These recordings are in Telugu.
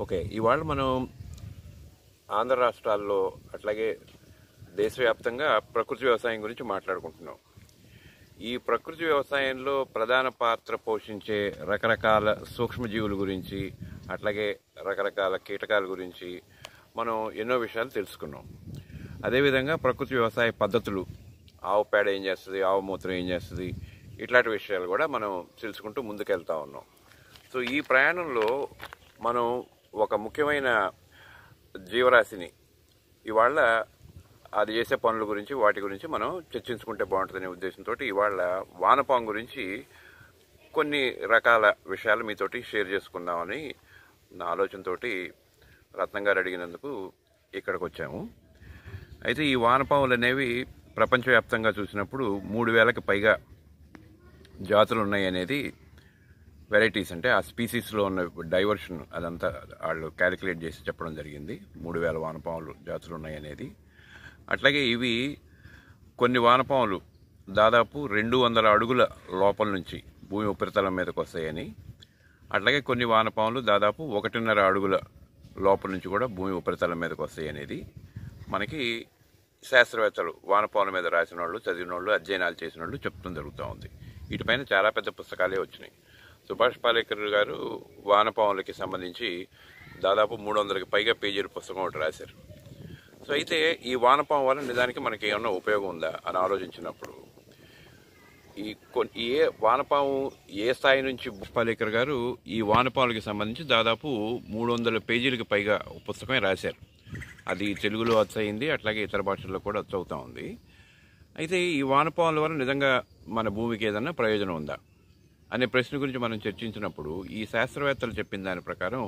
ఓకే ఇవాళ మనం ఆంధ్ర రాష్ట్రాల్లో అట్లాగే దేశవ్యాప్తంగా ప్రకృతి వ్యవసాయం గురించి మాట్లాడుకుంటున్నాం ఈ ప్రకృతి వ్యవసాయంలో ప్రధాన పాత్ర పోషించే రకరకాల సూక్ష్మజీవుల గురించి అట్లాగే రకరకాల కీటకాల గురించి మనం ఎన్నో విషయాలు తెలుసుకున్నాం అదేవిధంగా ప్రకృతి వ్యవసాయ పద్ధతులు ఆవు పేడ ఏం చేస్తుంది ఆవు మూత్రం ఏం చేస్తుంది ఇట్లాంటి విషయాలు కూడా మనం తెలుసుకుంటూ ముందుకెళ్తా ఉన్నాం సో ఈ ప్రయాణంలో మనం ఒక ముఖ్యమైన జీవరాశిని ఇవాళ అది చేసే పనుల గురించి వాటి గురించి మనం చర్చించుకుంటే బాగుంటుందనే ఉద్దేశంతో ఇవాళ వానపాం గురించి కొన్ని రకాల విషయాలు మీతోటి షేర్ చేసుకుందామని నా ఆలోచనతోటి రత్నం గారు అడిగినందుకు ఇక్కడికి వచ్చాము అయితే ఈ వానపాములు అనేవి ప్రపంచవ్యాప్తంగా చూసినప్పుడు మూడు వేలకు పైగా జాతులు ఉన్నాయి అనేది వెరైటీస్ అంటే ఆ స్పీసీస్లో ఉన్న డైవర్షన్ అదంతా వాళ్ళు క్యాలిక్యులేట్ చేసి చెప్పడం జరిగింది మూడు వేల వానపాములు జాతులు ఉన్నాయి అనేది అట్లాగే ఇవి కొన్ని వానపాములు దాదాపు రెండు వందల అడుగుల లోపల నుంచి భూమి ఉపరితలం మీదకి వస్తాయని అట్లాగే కొన్ని వానపాములు దాదాపు ఒకటిన్నర అడుగుల లోపల నుంచి కూడా భూమి ఉపరితలం మీదకి వస్తాయి అనేది మనకి శాస్త్రవేత్తలు వానపాముల మీద రాసిన వాళ్ళు చదివిన వాళ్ళు అధ్యయనాలు చేసిన వాళ్ళు చెప్తూ జరుగుతూ ఉంది వీటిపైన చాలా పెద్ద పుస్తకాలే వచ్చినాయి సుభాష్ పాలేకర్ గారు వానపాములకి సంబంధించి దాదాపు మూడు వందలకి పైగా పేజీల పుస్తకం ఒకటి రాశారు సో అయితే ఈ వానపాము వల్ల నిజానికి మనకి ఏమన్నా ఉపయోగం ఉందా అని ఆలోచించినప్పుడు ఈ కొన్- ఏ వానపాము ఏ స్థాయి నుంచి పాలేకర్ గారు ఈ వానపాములకి సంబంధించి దాదాపు మూడు వందల పేజీలకు పైగా ఒక పుస్తకమే రాశారు అది తెలుగులో అచ్చయింది అట్లాగే ఇతర భాషల్లో కూడా అచ్చవుతా ఉంది అయితే ఈ వానపాముల వల్ల నిజంగా మన భూమికి ఏదన్నా ప్రయోజనం ఉందా అనే ప్రశ్న గురించి మనం చర్చించినప్పుడు ఈ శాస్త్రవేత్తలు చెప్పిన దాని ప్రకారం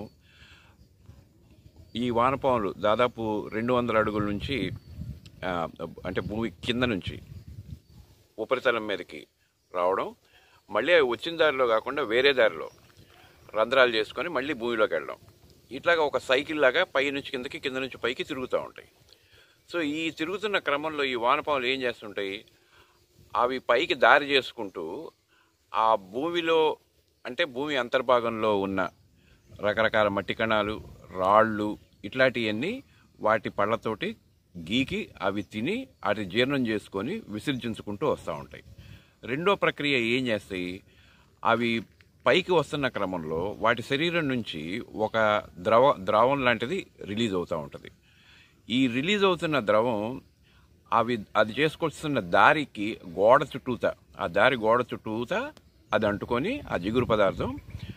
ఈ వానపాములు దాదాపు రెండు వందల అడుగుల నుంచి ఆ, అంటే భూమి కింద నుంచి ఉపరితలం మీదకి రావడం మళ్ళీ అవి వచ్చిన దారిలో కాకుండా వేరే దారిలో రంధ్రాలు చేసుకొని మళ్ళీ భూమిలోకి వెళ్ళడం ఇట్లాగా ఒక సైకిల్ లాగా పై నుంచి కిందకి కింద నుంచి పైకి తిరుగుతూ ఉంటాయి సో ఈ తిరుగుతున్న క్రమంలో ఈ వానపాములు ఏం చేస్తుంటాయి అవి పైకి దారి చేసుకుంటూ ఆ భూమిలో అంటే భూమి అంతర్భాగంలో ఉన్న రకరకాల మట్టి కణాలు రాళ్ళు ఇట్లాంటివన్నీ వాటి పళ్ళతోటి గీకి అవి తిని అవి జీర్ణం చేసుకొని విసర్జించుకుంటూ వస్తూ ఉంటాయి రెండో ప్రక్రియ ఏం చేస్తాయి అవి పైకి వస్తున్న క్రమంలో వాటి శరీరం నుంచి ఒక ద్రవ ద్రవం లాంటిది రిలీజ్ అవుతూ ఉంటుంది ఈ రిలీజ్ అవుతున్న ద్రవం అవి అది చేసుకొస్తున్న దారికి గోడ చుట్టూత ఆ దారి గోడ చుట్టూత అది అంటుకొని ఆ జిగురు పదార్థం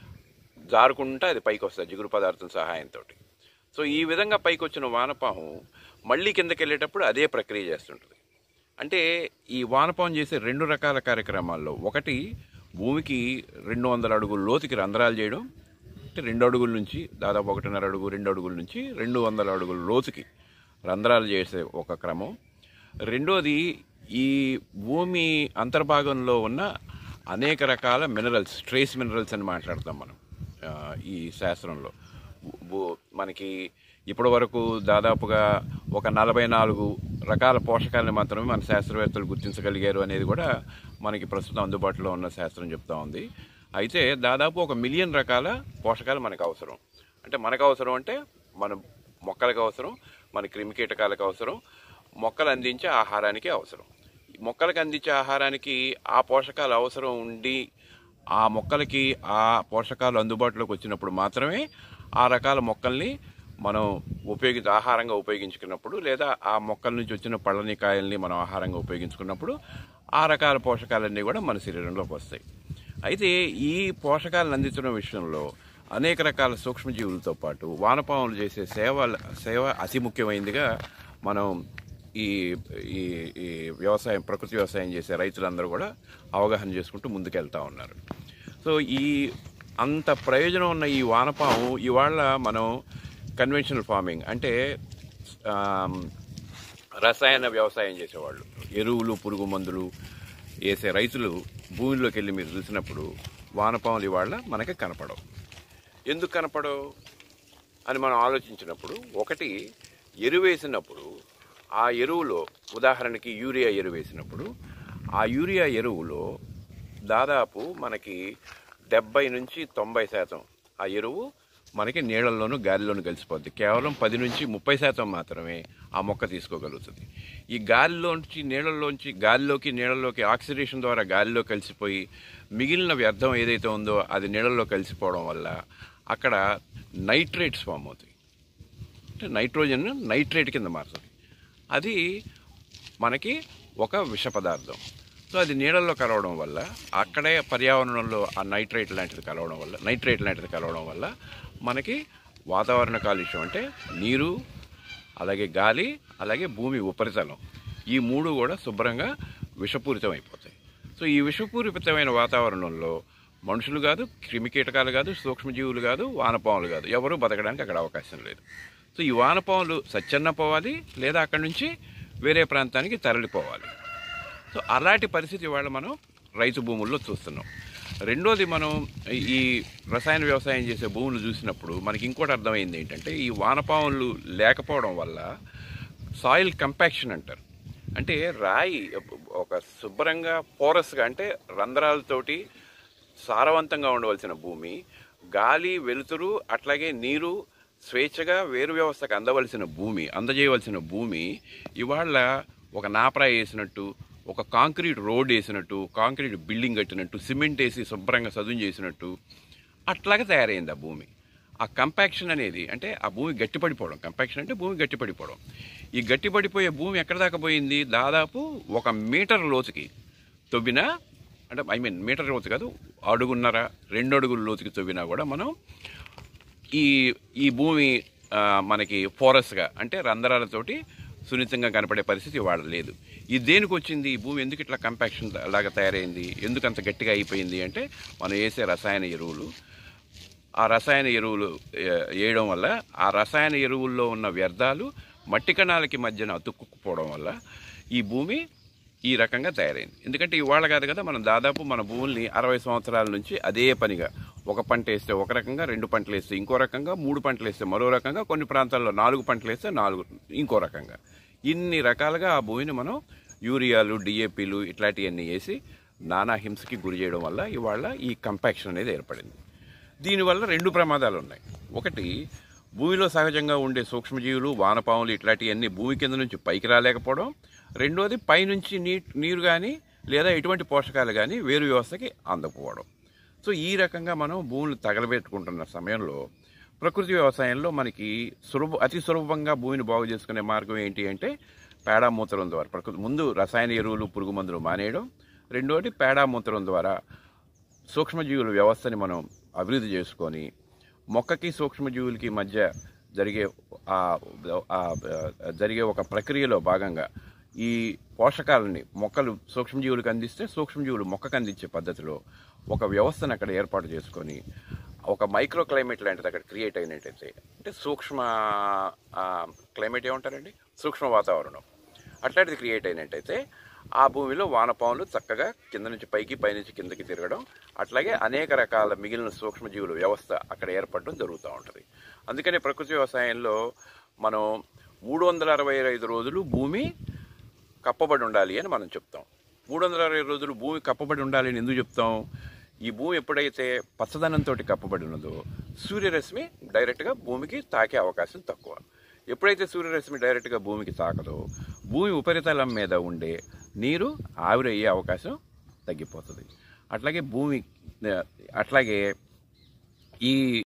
జారుకుంటా అది పైకి వస్తుంది జిగురు పదార్థం సహాయంతో సో ఈ విధంగా పైకి వచ్చిన వానపాము మళ్ళీ కిందకి వెళ్ళేటప్పుడు అదే ప్రక్రియ చేస్తుంటుంది అంటే ఈ వానపాము చేసే రెండు రకాల కార్యక్రమాల్లో ఒకటి భూమికి రెండు వందల అడుగుల లోతుకి రంధ్రాలు చేయడం అంటే రెండు అడుగుల నుంచి దాదాపు ఒకటిన్నర అడుగు రెండు అడుగుల నుంచి రెండు వందల అడుగుల లోతుకి రంధ్రాలు చేసే ఒక క్రమం రెండోది ఈ భూమి అంతర్భాగంలో ఉన్న అనేక రకాల మినరల్స్ ట్రేస్ మినరల్స్ అని మాట్లాడతాం మనం ఆ, ఈ శాస్త్రంలో భూ- మనకి ఇప్పటి వరకు దాదాపుగా ఒక నలభై నాలుగు రకాల పోషకాలను మాత్రమే మన శాస్త్రవేత్తలు గుర్తించగలిగారు అనేది కూడా మనకి ప్రస్తుతం అందుబాటులో ఉన్న శాస్త్రం చెప్తా ఉంది అయితే దాదాపు ఒక మిలియన్ రకాల పోషకాలు మనకు అవసరం అంటే మనకు అవసరం అంటే మన మొక్కలకు అవసరం మన క్రిమికీటకాలకు అవసరం మొక్కలు అందించే ఆహారానికి అవసరం మొక్కలకు అందించే ఆహారానికి ఆ పోషకాలు అవసరం ఉండి ఆ మొక్కలకి ఆ పోషకాలు అందుబాటులోకి వచ్చినప్పుడు మాత్రమే ఆ రకాల మొక్కల్ని మనం ఉపయోగి ఆహారంగా ఉపయోగించుకున్నప్పుడు లేదా ఆ మొక్కల నుంచి వచ్చిన పళ్ళని కాయల్ని మనం ఆహారంగా ఉపయోగించుకున్నప్పుడు ఆ రకాల పోషకాలన్నీ కూడా మన శరీరంలోకి వస్తాయి అయితే ఈ పోషకాలను అందించడం విషయంలో అనేక రకాల సూక్ష్మజీవులతో పాటు వానపాములు చేసే సేవ సేవ అతి ముఖ్యమైనదిగా మనం ఈ ఈ ఈ వ్యవసాయం ప్రకృతి వ్యవసాయం చేసే రైతులందరూ కూడా అవగాహన చేసుకుంటూ ముందుకెళ్తా ఉన్నారు సో ఈ అంత ప్రయోజనం ఉన్న ఈ వానపాము ఇవాళ మనం కన్వెన్షనల్ ఫార్మింగ్ అంటే ఆమ్, రసాయన వ్యవసాయం చేసేవాళ్ళు ఎరువులు పురుగు మందులు వేసే రైతులు భూమిలోకి వెళ్ళి మీరు చూసినప్పుడు వానపాములు ఇవాళ మనకి కనపడవు ఎందుకు కనపడవు అని మనం ఆలోచించినప్పుడు ఒకటి ఎరువు వేసినప్పుడు ఆ ఎరువులో ఉదాహరణకి యూరియా ఎరువు వేసినప్పుడు ఆ యూరియా ఎరువులో దాదాపు మనకి డెబ్బై నుంచి తొంభై శాతం ఆ ఎరువు మనకి నీళ్ళల్లోనూ గాలిలోనూ కలిసిపోద్ది కేవలం పది నుంచి ముప్పై శాతం మాత్రమే ఆ మొక్క తీసుకోగలుగుతుంది ఈ గాలిలోంచి నీళ్ళల్లోంచి గాలిలోకి నీళ్ళలోకి ఆక్సిడేషన్ ద్వారా గాలిలో కలిసిపోయి మిగిలిన వ్యర్థం ఏదైతే ఉందో అది నీళ్ళల్లో కలిసిపోవడం వల్ల అక్కడ నైట్రేట్స్ ఫామ్ అవుతాయి అంటే నైట్రోజన్ నైట్రేట్ కింద మారుతుంది అది మనకి ఒక విష పదార్థం సో అది నీళ్ళల్లో కలవడం వల్ల అక్కడే పర్యావరణంలో ఆ నైట్రేట్ లాంటిది కలవడం వల్ల నైట్రేట్ లాంటిది కలవడం వల్ల మనకి వాతావరణ కాలుష్యం అంటే నీరు అలాగే గాలి అలాగే భూమి ఉపరితలం ఈ మూడు కూడా శుభ్రంగా విషపూరితం అయిపోతాయి సో ఈ విషపూరితమైన వాతావరణంలో మనుషులు కాదు క్రిమికీటకాలు కాదు సూక్ష్మజీవులు కాదు వానపాములు కాదు ఎవరు బతకడానికి అక్కడ అవకాశం లేదు సో ఈ వానపాములు సచ్చన్న పోవాలి లేదా అక్కడి నుంచి వేరే ప్రాంతానికి తరలిపోవాలి సో అలాంటి పరిస్థితి ఇవాళ మనం రైతు భూముల్లో చూస్తున్నాం రెండోది మనం ఈ రసాయన వ్యవసాయం చేసే భూములు చూసినప్పుడు మనకి ఇంకోటి అర్థమైంది ఏంటంటే ఈ వానపాములు లేకపోవడం వల్ల సాయిల్ కంపాక్షన్ అంటారు అంటే రాయి ఒక శుభ్రంగా పోరస్గా అంటే రంధ్రాలతోటి సారవంతంగా ఉండవలసిన భూమి గాలి వెలుతురు అట్లాగే నీరు స్వేచ్ఛగా వేరు వ్యవస్థకు అందవలసిన భూమి అందజేయవలసిన భూమి ఇవాళ ఒక నాపరా వేసినట్టు ఒక కాంక్రీట్ రోడ్ వేసినట్టు కాంక్రీట్ బిల్డింగ్ కట్టినట్టు సిమెంట్ వేసి శుభ్రంగా చదువు చేసినట్టు అట్లాగే తయారైంది ఆ భూమి ఆ కంపాక్షన్ అనేది అంటే ఆ భూమి గట్టిపడిపోవడం కంపాక్షన్ అంటే భూమి గట్టిపడిపోవడం ఈ గట్టిపడిపోయే భూమి ఎక్కడ దాకా పోయింది దాదాపు ఒక మీటర్ లోతుకి తవ్వినా అంటే ఐ మీన్ మీటర్ లోతు కాదు అడుగున్నర రెండు అడుగుల లోతుకి తవ్వినా కూడా మనం ఈ ఈ భూమి ఆ, మనకి ఫోరస్గా అంటే రంధ్రాలతోటి సున్నితంగా కనపడే పరిస్థితి ఇవాళ లేదు ఇది దేనికి వచ్చింది ఈ భూమి ఎందుకు ఇట్లా కంపాక్షన్ లాగా తయారైంది ఎందుకు అంత గట్టిగా అయిపోయింది అంటే మనం వేసే రసాయన ఎరువులు ఆ రసాయన ఎరువులు ఏ- వేయడం వల్ల ఆ రసాయన ఎరువుల్లో ఉన్న వ్యర్థాలు మట్టి కణాలకి మధ్యన అతుక్కుపోవడం వల్ల ఈ భూమి ఈ రకంగా తయారైంది ఎందుకంటే ఇవాళ కాదు కదా మనం దాదాపు మన భూముల్ని అరవై సంవత్సరాల నుంచి అదే పనిగా ఒక పంట వేస్తే ఒక రకంగా రెండు పంటలు వేస్తే ఇంకో రకంగా మూడు పంటలు వేస్తే మరో రకంగా కొన్ని ప్రాంతాల్లో నాలుగు పంటలు వేస్తే నాలుగు ఇంకో రకంగా ఇన్ని రకాలుగా ఆ భూమిని మనం యూరియాలు డిఏపీలు ఇట్లాంటివన్నీ వేసి నానా హింసకి గురి చేయడం వల్ల ఇవాళ ఈ కంపాక్షన్ అనేది ఏర్పడింది దీనివల్ల రెండు ప్రమాదాలు ఉన్నాయి ఒకటి భూమిలో సహజంగా ఉండే సూక్ష్మజీవులు వానపాములు ఇట్లాంటివన్నీ భూమి కింద నుంచి పైకి రాలేకపోవడం రెండోది పైనుంచి నీ నీరు కానీ లేదా ఎటువంటి పోషకాలు కానీ వేరు వ్యవస్థకి అందకపోవడం సో ఈ రకంగా మనం భూములు తగలబెట్టుకుంటున్న సమయంలో ప్రకృతి వ్యవసాయంలో మనకి సులభ అతి సులభంగా భూమిని బాగు చేసుకునే మార్గం ఏంటి అంటే పేడా మూత్రం ద్వారా ప్రకృతి ముందు రసాయన ఎరువులు పురుగు మందులు మానేయడం రెండోది పేడా మూత్రం ద్వారా సూక్ష్మజీవుల వ్యవస్థని మనం అభివృద్ధి చేసుకొని మొక్కకి సూక్ష్మజీవులకి మధ్య జరిగే ఆ ఆ జరిగే ఒక ప్రక్రియలో భాగంగా ఈ పోషకాలని మొక్కలు సూక్ష్మజీవులకు అందిస్తే సూక్ష్మజీవులు మొక్కకు అందించే పద్ధతిలో ఒక వ్యవస్థను అక్కడ ఏర్పాటు చేసుకొని ఒక మైక్రో క్లైమేట్ లాంటిది అక్కడ క్రియేట్ అయినట్టయితే అంటే సూక్ష్మ ఆ, క్లైమేట్ ఏమంటారండి సూక్ష్మ వాతావరణం అట్లాంటిది క్రియేట్ అయినట్టయితే ఆ భూమిలో వానపాములు చక్కగా కింద నుంచి పైకి పైనుంచి కిందకి తిరగడం అట్లాగే అనేక రకాల మిగిలిన సూక్ష్మజీవుల వ్యవస్థ అక్కడ ఏర్పడడం జరుగుతూ ఉంటుంది అందుకనే ప్రకృతి వ్యవసాయంలో మనం మూడు వందల అరవై ఐదు రోజులు భూమి కప్పబడి ఉండాలి అని మనం చెప్తాం మూడు వందల అరవై రోజులు భూమి కప్పబడి ఉండాలి అని ఎందుకు చెప్తాం ఈ భూమి ఎప్పుడైతే పచ్చదనంతో కప్పబడి ఉన్నదో సూర్యరశ్మి డైరెక్ట్గా భూమికి తాకే అవకాశం తక్కువ ఎప్పుడైతే సూర్యరశ్మి డైరెక్ట్గా భూమికి తాకదో భూమి ఉపరితలం మీద ఉండే నీరు ఆవిరయ్యే అవకాశం తగ్గిపోతుంది అట్లాగే భూమి అట్లాగే ఈ